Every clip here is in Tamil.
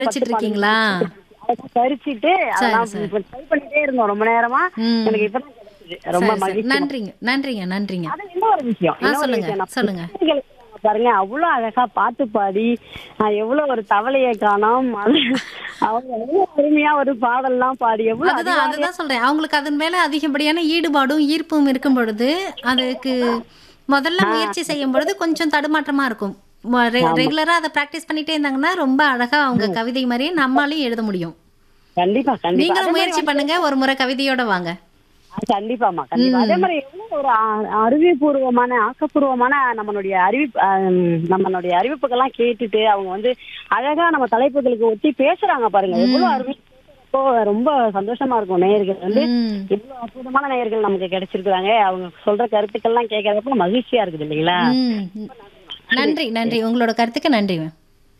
வச்சிட்டு இருக்கீங்களா அதெல்லாம் பறிச்சுட்டு அதெல்லாம் சரி. இப்ப ட்ரை பண்ணிட்டே இருந்தோம் ரொம்ப நேரமா ம். எனக்கு இப்பதான் கிடைச்சது ரொம்ப சரி, சரி. மகிழ்ச்சி நன்றிங்க நன்றிங்க நன்றிங்க அது இன்னொரு விஷயம் ஆ, இன்னொரு சொல்லுங்க, விஷயம். நம்ம சொல்லுங்க. குழந்தைகளுக்கு பாருங்க அவ்வளவு அழகா பாட்டு பாடி ஆஹ், எவ்வளவு ஒரு தவளையை காணோம் அது அவங்க எவ்வளவு அருமையா ஒரு பாடல்லாம் பாடி எவ்வளவு அதுதான் அதிகாலையா- அதுதான் சொல்றேன் அவங்களுக்கு அதன் மேல அதிகப்படியான ஈடுபாடும் ஈர்ப்பும் இருக்கும் பொழுது அதுக்கு முதல்ல முயற்சி செய்யும் பொழுது கொஞ்சம் தடுமாற்றமா இருக்கும் ரெகுலரா அதை பிராக்டிஸ் பண்ணிட்டே இருந்தாங்கன்னா ரொம்ப அழகா அவங்க கவிதை மாதிரியே நம்மளாலையும் எழுத முடியும் கண்டிப்பா கண்டிப்பா நீங்களும் முயற்சி பண்ணுங்க ஒரு முறை கவிதையோட வாங்க ஆ, கண்டிப்பாமா கண்டிப்பா அதே மாதிரி எவ்வளவு ஒரு அ- அறிவுபூர்வமான ஆக்கப்பூர்வமான நம்மளுடைய அறிவிப்பு ஆம், நம்மளுடைய அறிவிப்புகள்லாம் கேட்டுட்டு அவங்க வந்து அழகா நம்ம தலைப்புகளுக்கு ஒட்டி பேசுறாங்க பாருங்க எவ்வளவு அருமை கேட்கறப்போ ரொம்ப சந்தோஷமா இருக்கும் நேயர்கள் வந்து ம். எவ்வளவு அற்புதமான நேயர்கள் நமக்கு கிடைச்சிருக்காங்க அவங்க சொல்ற கருத்துக்கள்லாம் கேட்கறப்ப மகிழ்ச்சியா இருக்குது இல்லைங்களா ம். நன்றி நன்றி உங்களோட கருத்துக்கு நன்றி மேம்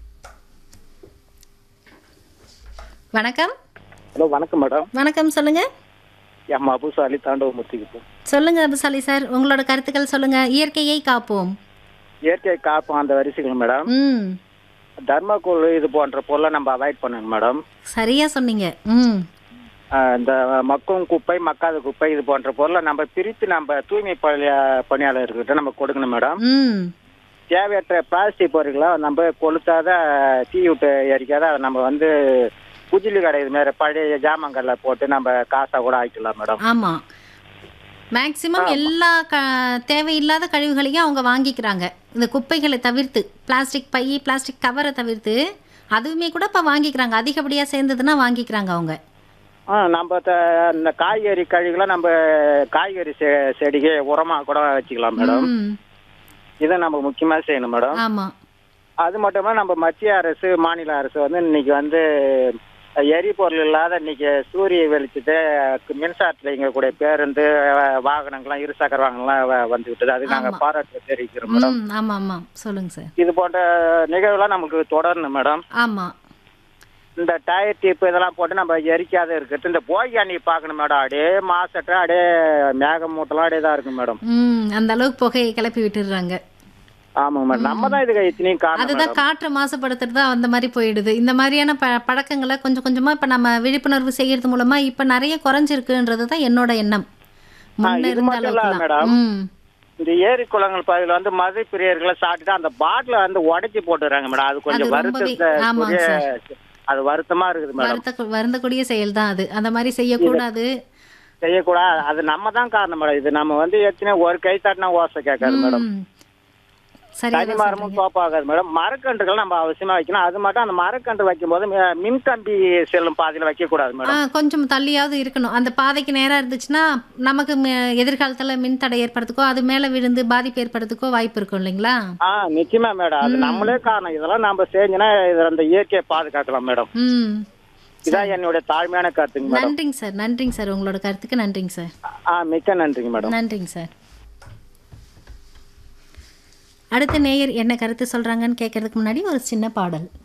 வணக்கம் ஹலோ வணக்கம் மேடம் வணக்கம் சொல்லுங்க என் அபுசாலி தாண்டவமூர்த்திக்கு சொல்லுங்க அபுசாலி சார் உங்களோட கருத்துக்கள் சொல்லுங்க இயற்கையை காப்போம் இயற்கை காப்போம் அந்த வரிசைகள் மேடம் ம் தர்மக்கோல் இது போன்ற பொருளை நம்ம அவாய்ட் பண்ணணும் மேடம் சரியா சொன்னீங்க ம் ஆஹ் இந்த மக்கும் குப்பை மக்காத குப்பை இது போன்ற பொருளை நம்ம பிரித்து நம்ம தூய்மை பணியா பணியாளர்கிட்ட நம்ம கொடுக்கணும் மேடம் ம் தேவையற்ற பிளாஸ்டிக் பொருட்களை நம்ம கொளுத்தாத தீ விட்டு எரிக்காத அதை நம்ம வந்து குஜிலி கடை இது மாதிரி பழைய ஜாமான்கள்ல போட்டு நம்ம காசா கூட ஆக்கிக்கலாம் மேடம் ஆமா மேக்சிமம் எல்லா க தேவையில்லாத கழிவுகளையும் அவங்க வாங்கிக்கிறாங்க இந்த குப்பைகளை தவிர்த்து பிளாஸ்டிக் பை பிளாஸ்டிக் கவரை தவிர்த்து அதுவுமே கூட இப்போ வாங்கிக்கிறாங்க அதிகப்படியாக சேர்ந்ததுன்னா வாங்கிக்கிறாங்க அவங்க ஆ நம்ம த- இந்த காய்கறி கழிவுகளை நம்ம காய்கறி செ செடிக்கு உரமா கூட வச்சுக்கலாம் மேடம் ம் இதை நம்ம முக்கியமா செய்யணும் மேடம் ஆமாம் அது மட்டும் இல்லாம நம்ம மத்திய அரசு மாநில அரசு வந்து இன்னைக்கு வந்து எரிபொருள் இல்லாத இன்னைக்கு சூரிய வெளிச்சத்தை மின்சாரத்தில் இங்கக்கூடிய பேருந்து வா- வாகனங்கள்லாம் இருசக்கர வாகனம்லாம் வ- வந்து விட்டது அது நாங்க ஆமா. பாராட்டு தெரிவிக்கிறோம் மேடம் ம் ஆமாம் ஆமாம் சொல்லுங்க சார் இது போன்ற நிகழ்வுலாம் நமக்கு தொடரணும் மேடம் ஆமாம் இந்த டயர் டிப் இதெல்லாம் போட்டு நம்ம எரிக்காத இருக்கிறது இந்த போகி அன்னைக்கு பார்க்கணும் மேடம் அப்படியே மாசற்ற அப்படியே மேகம் மூட்டெல்லாம் அப்படியே தான் இருக்கும் மேடம் ம் அந்த அளவுக்கு புகையை கிளப்பி விட்டுடுறாங்க ஆமாங்க மேடம் நம்ம தான் இதுக்கு இத்தனையும் காரணம் அதுதான் மேடம் காற்றை மாசுபடுத்துறது தான் அந்த மாதிரி போயிடுது இந்த மாதிரியான ப பழக்கங்களை கொஞ்சம் கொஞ்சமாக இப்போ நம்ம விழிப்புணர்வு செய்யறது மூலமா இப்போ நிறைய குறைஞ்சிருக்குன்றது தான் என்னோட எண்ணம் முன்ன இது இருந்த மட்டும் இல்ல அளவுக்குலாம் மேடம். ம் இந்த ஏரி குளங்கள் பகுதியில் வந்து மது பிரியர்களை சாப்பிட்டுட்டு அந்த பாட்டில வந்து உடைச்சு போட்டுறாங்க மேடம் அது கொஞ்சம் அது ரொம்பவே- வருத்தத்தை ஆமாங்க கூடிய- அது வருத்தமா இருக்குது மேடம் வருத்த வருந்தக்கூடிய செயல் தான் அது அந்த மாதிரி செய்யக்கூடாது செய்யக்கூடாது அது நம்ம தான் காரணம் மேடம் இது நம்ம வந்து எத்தனை ஒரு கை தட்டினா ஓசை கேட்காது மேடம் ம். சரியா தனி தான் மரமும் சொல்றீங்க. தோப்பாகாது மேடம் மரக்கன்றுகள் நம்ம அவசியமா வைக்கணும் அது மட்டும் அந்த மரக்கன்று வைக்கும்போது மி- மின்கம்பி செல்லும் பாதையில வைக்க கூடாது ஆ மேடம் கொஞ்சம் தள்ளியாவது இருக்கணும் அந்த பாதைக்கு நேரா இருந்துச்சுன்னா நமக்கு ம- எதிர்காலத்துல மின் தடை ஏற்படுறதுக்கோ அது மேல விழுந்து பாதிப்பு ஏற்படுறதுக்கோ வாய்ப்பு இருக்கும் இல்லைங்களா ஆ நிச்சயமா மேடம் அது நம்மளே காரணம் இதெல்லாம் நம்ம செஞ்சோன்னா இது அந்த இயற்கையை பாதுகாக்கலாம் மேடம் ம் இதான் என்னுடைய தாழ்மையான கருத்துங்க மேடம் நன்றிங்க சார் நன்றிங்க சார் உங்களோட கருத்துக்கு நன்றிங்க சார் ஆ மிக்க நன்றிங்க மேடம் நன்றிங்க சார் அடுத்த நேயர் என்ன கருத்து சொல்றாங்கன்னு கேட்கறதுக்கு முன்னாடி ஒரு சின்ன பாடல்